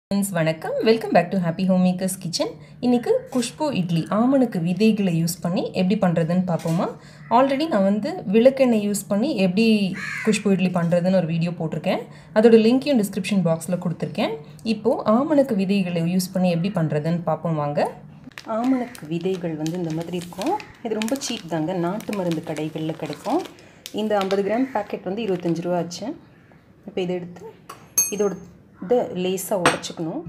friends வணக்கம் welcome back to happy home makers kitchen இன்றைக்கி குஷ்பு இட்லி ஆமணுக்கு விதைகளை யூஸ் பண்ணி எப்படி பண்ணுறதுன்னு பார்ப்போமா ஆல்ரெடி நான் வந்து விளக்கெண்ணெய் யூஸ் பண்ணி எப்படி குஷ்பு இட்லி பண்ணுறதுன்னு ஒரு வீடியோ போட்டிருக்கேன் அதோட லிங்க்கையும் டிஸ்கிரிப்ஷன் பாக்ஸில் கொடுத்துருக்கேன் இப்போது ஆமணுக்கு விதைகளை யூஸ் பண்ணி எப்படி பண்ணுறதுன்னு பார்ப்போம் வாங்க ஆமணக்கு விதைகள் வந்து இந்த மாதிரி இருக்கும் இது ரொம்ப சீப் தாங்க நாட்டு மருந்து கடைகளில் கிடைக்கும் இந்த ஐம்பது கிராம் பேக்கெட் வந்து இருபத்தஞ்சி ரூபா ஆச்சு இப்போ இதை எடுத்து இதோட இதை லேசாக உடச்சிக்கணும்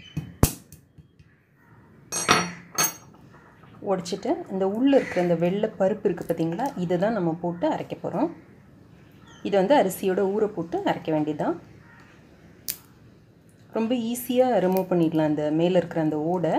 உடச்சிட்டு இந்த உள்ளே இருக்கிற இந்த வெள்ளை பருப்பு இருக்குது பார்த்தீங்களா இதை தான் நம்ம போட்டு அரைக்க போகிறோம் இதை வந்து அரிசியோட ஊற போட்டு அரைக்க வேண்டியதுதான் ரொம்ப ஈஸியாக ரிமூவ் பண்ணிடலாம் அந்த மேலே இருக்கிற அந்த ஓடை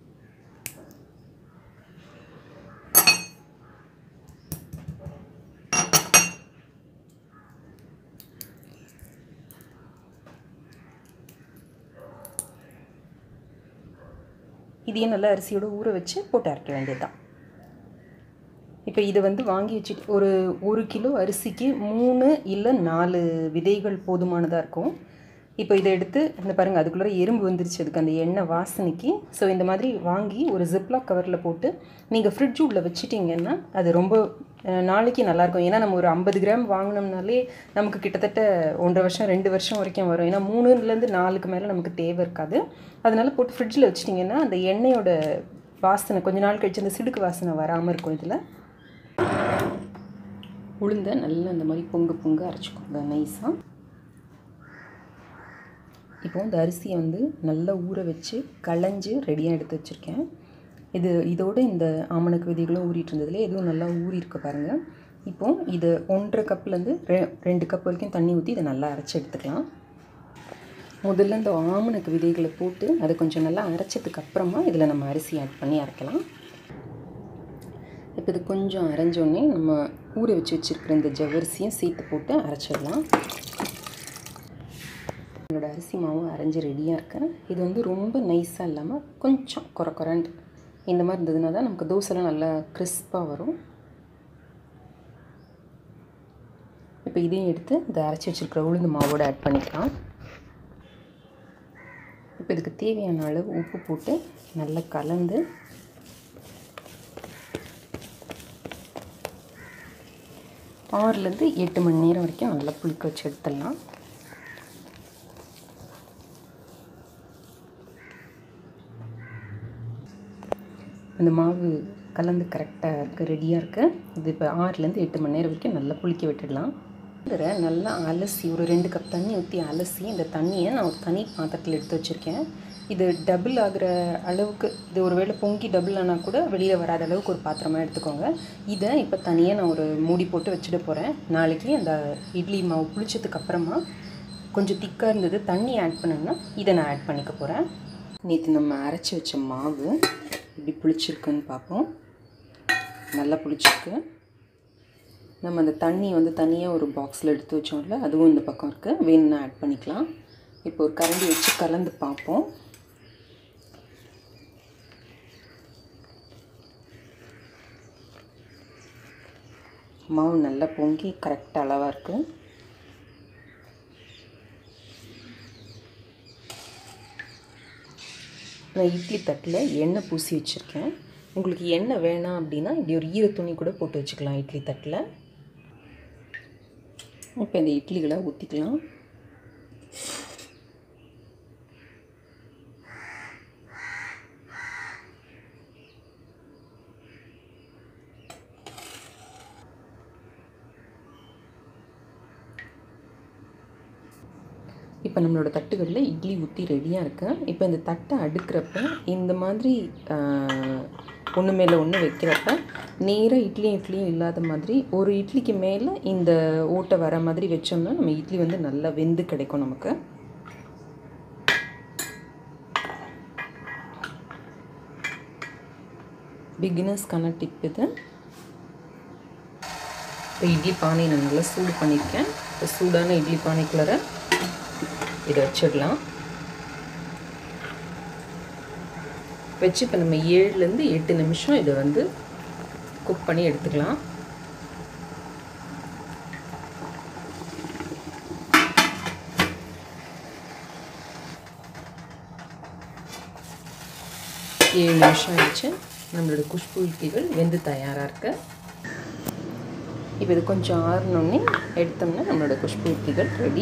இதையும் நல்லா அரிசியோட ஊற வச்சு போட்டு அரைக்க வேண்டியது தான் இப்போ இதை வந்து வாங்கி வச்சுட்டு ஒரு ஒரு கிலோ அரிசிக்கு மூணு இல்லை நாலு விதைகள் போதுமானதாக இருக்கும் இப்போ இதை எடுத்து இந்த பாருங்கள் அதுக்குள்ளே எறும்பு வந்துருச்சு அதுக்கு அந்த எண்ணெய் வாசனைக்கு ஸோ இந்த மாதிரி வாங்கி ஒரு ஜிப்லாக் கவரில் போட்டு நீங்கள் ஃப்ரிட்ஜ் உள்ள வச்சிட்டிங்கன்னா அது ரொம்ப நாளைக்கு நல்லாயிருக்கும் ஏன்னா நம்ம ஒரு ஐம்பது கிராம் வாங்கினோம்னாலே நமக்கு கிட்டத்தட்ட ஒன்றரை வருஷம் ரெண்டு வருஷம் வரைக்கும் வரும் ஏன்னா மூணுலேருந்து நாலுக்கு மேலே நமக்கு தேவை இருக்காது அதனால் போட்டு ஃப்ரிட்ஜில் வச்சிட்டிங்கன்னா அந்த எண்ணெயோட வாசனை கொஞ்ச நாள் கழிச்சு அந்த சிடுக்கு வாசனை வராமல் இருக்கும் இதில் உளுந்த நல்லா இந்த மாதிரி பொங்கு பொங்கு அரைச்சிக்கோங்க நைஸாக இப்போ இந்த அரிசியை வந்து நல்லா ஊற வச்சு களைஞ்சு ரெடியாக எடுத்து வச்சுருக்கேன் இது இதோடு இந்த ஆமணக்கு விதைகளும் ஊறிட்டு இருந்ததுல எதுவும் நல்லா ஊறி இருக்க பாருங்கள் இப்போ இது ஒன்றரை கப்லேருந்து ரெ ரெண்டு கப் வரைக்கும் தண்ணி ஊற்றி இதை நல்லா அரைச்சி எடுத்துக்கலாம் முதல்ல இந்த ஆமணக்கு விதைகளை போட்டு அதை கொஞ்சம் நல்லா அரைச்சதுக்கு அப்புறமா இதில் நம்ம அரிசி ஆட் பண்ணி அரைக்கலாம் இப்போ இது கொஞ்சம் அரைஞ்சோடனே நம்ம ஊற வச்சு வச்சுருக்கிற இந்த ஜவ்வரிசியும் சேர்த்து போட்டு அரைச்சிடலாம் என்னோடய அரிசி மாவும் அரைஞ்சி ரெடியாக இருக்கேன் இது வந்து ரொம்ப நைஸாக இல்லாமல் கொஞ்சம் குறை குறண்டு இந்த மாதிரி இருந்ததுனா தான் நமக்கு தோசைலாம் நல்லா கிறிஸ்பாக வரும் இப்போ இதையும் எடுத்து இந்த அரைச்சி வச்சுருக்கிற உளுந்து மாவோடு ஆட் பண்ணிக்கலாம் இப்போ இதுக்கு தேவையான அளவு உப்பு போட்டு நல்லா கலந்து ஆறுலேருந்து எட்டு மணி நேரம் வரைக்கும் நல்லா புளிக்க வச்சு எடுத்துடலாம் இந்த மாவு கலந்து கரெக்டாக இருக்குது ரெடியாக இருக்குது இது இப்போ ஆறுலேருந்து எட்டு மணி நேரம் வரைக்கும் நல்லா புளிக்க விட்டுடலாம் இதில் நல்லா அலசி ஒரு ரெண்டு கப் தண்ணி ஊற்றி அலசி இந்த தண்ணியை நான் ஒரு தனி பாத்திரத்தில் எடுத்து வச்சுருக்கேன் இது டபுள் ஆகிற அளவுக்கு இது ஒரு வேளை பொங்கி டபுள் ஆனால் கூட வெளியில் வராத அளவுக்கு ஒரு பாத்திரமாக எடுத்துக்கோங்க இதை இப்போ தனியாக நான் ஒரு மூடி போட்டு வச்சுட்டு போகிறேன் நாளைக்கு அந்த இட்லி மாவு புளிச்சதுக்கு அப்புறமா கொஞ்சம் திக்காக இருந்தது தண்ணி ஆட் பண்ணோன்னா இதை நான் ஆட் பண்ணிக்க போகிறேன் நேற்று நம்ம அரைச்சி வச்ச மாவு இப்படி புளிச்சிருக்குன்னு பார்ப்போம் நல்லா புளிச்சிருக்கு நம்ம அந்த தண்ணி வந்து தனியாக ஒரு பாக்ஸில் எடுத்து வச்சோம்ல அதுவும் இந்த பக்கம் இருக்குது வேணும்னா ஆட் பண்ணிக்கலாம் இப்போ ஒரு கரண்டி வச்சு கலந்து பார்ப்போம் மாவு நல்லா பொங்கி கரெக்டாக அளவாக இருக்குது நான் இட்லி தட்டில் எண்ணெய் பூசி வச்சுருக்கேன் உங்களுக்கு எண்ணெய் வேணாம் அப்படின்னா இப்படி ஒரு ஈர துணி கூட போட்டு வச்சுக்கலாம் இட்லி தட்டில் இப்போ இந்த இட்லிகளை ஊற்றிக்கலாம் இப்போ நம்மளோட தட்டுகளில் இட்லி ஊற்றி ரெடியாக இருக்கு இப்போ இந்த தட்டை அடுக்கிறப்ப இந்த மாதிரி ஒன்று மேலே ஒன்று வைக்கிறப்ப நேராக இட்லியும் இட்லியும் இல்லாத மாதிரி ஒரு இட்லிக்கு மேலே இந்த ஓட்டை வர மாதிரி வச்சோம்னா நம்ம இட்லி வந்து நல்லா வெந்து கிடைக்கும் நமக்கு பிகினர்ஸ்க்கான டிப் இது இப்போ இட்லி பானை நான் நல்லா சூடு பண்ணியிருக்கேன் இப்போ சூடான இட்லி பானைக்குள்ளார இதை வச்சிடலாம் வச்சு இப்போ நம்ம ஏழுலேருந்து எட்டு நிமிஷம் இதை வந்து குக் பண்ணி எடுத்துக்கலாம் ஏழு நிமிஷம் ஆயிடுச்சு நம்மளோட குஷ்பு இட்லிகள் வெந்து தயாராக இருக்கு இப்போ இது கொஞ்சம் ஆறினோடனே எடுத்தோம்னா நம்மளோட குஷ்பு இட்லிகள் ரெடி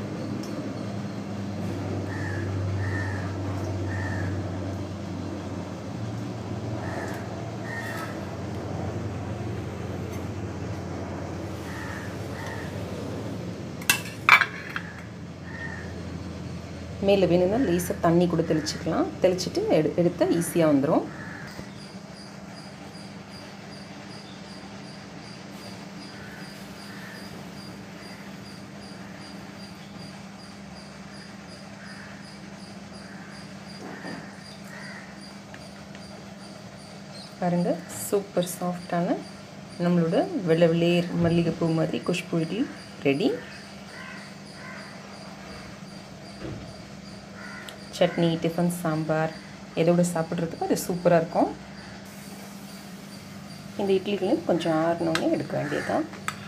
மேலே வேணும்னா லேசாக தண்ணி கூட தெளிச்சிக்கலாம் தெளிச்சிட்டு எடு எடுத்தால் ஈஸியாக வந்துடும் பாருங்கள் சூப்பர் சாஃப்டான நம்மளோட வெள்ளை வெள்ளையர் மல்லிகைப்பூ மாதிரி குஷ்பு இட்லி ரெடி சட்னி டிஃபன் சாம்பார் எதோட சாப்பிட்றதுக்கு அது சூப்பராக இருக்கும் இந்த இட்லிகளையும் கொஞ்சம் ஆறினோடனே எடுக்க வேண்டியதுதான்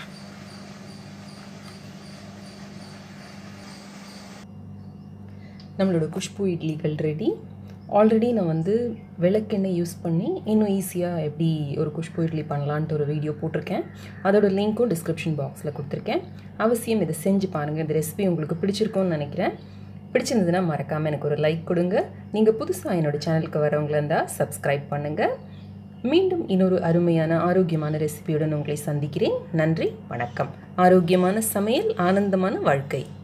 நம்மளோட குஷ்பு இட்லிகள் ரெடி ஆல்ரெடி நான் வந்து விளக்கெண்ணெய் யூஸ் பண்ணி இன்னும் ஈஸியாக எப்படி ஒரு குஷ்பு இட்லி பண்ணலான்ட்டு ஒரு வீடியோ போட்டிருக்கேன் அதோட லிங்க்கும் டிஸ்கிரிப்ஷன் பாக்ஸில் கொடுத்துருக்கேன் அவசியம் இதை செஞ்சு பாருங்கள் இந்த ரெசிபி உங்களுக்கு பிடிச்சிருக்கும்னு நினைக்கிறேன் பிடிச்சிருந்ததுன்னா மறக்காமல் எனக்கு ஒரு லைக் கொடுங்க நீங்கள் புதுசாக என்னோடய சேனலுக்கு வரவங்களா இருந்தால் சப்ஸ்கிரைப் பண்ணுங்கள் மீண்டும் இன்னொரு அருமையான ஆரோக்கியமான ரெசிபியுடன் உங்களை சந்திக்கிறேன் நன்றி வணக்கம் ஆரோக்கியமான சமையல் ஆனந்தமான வாழ்க்கை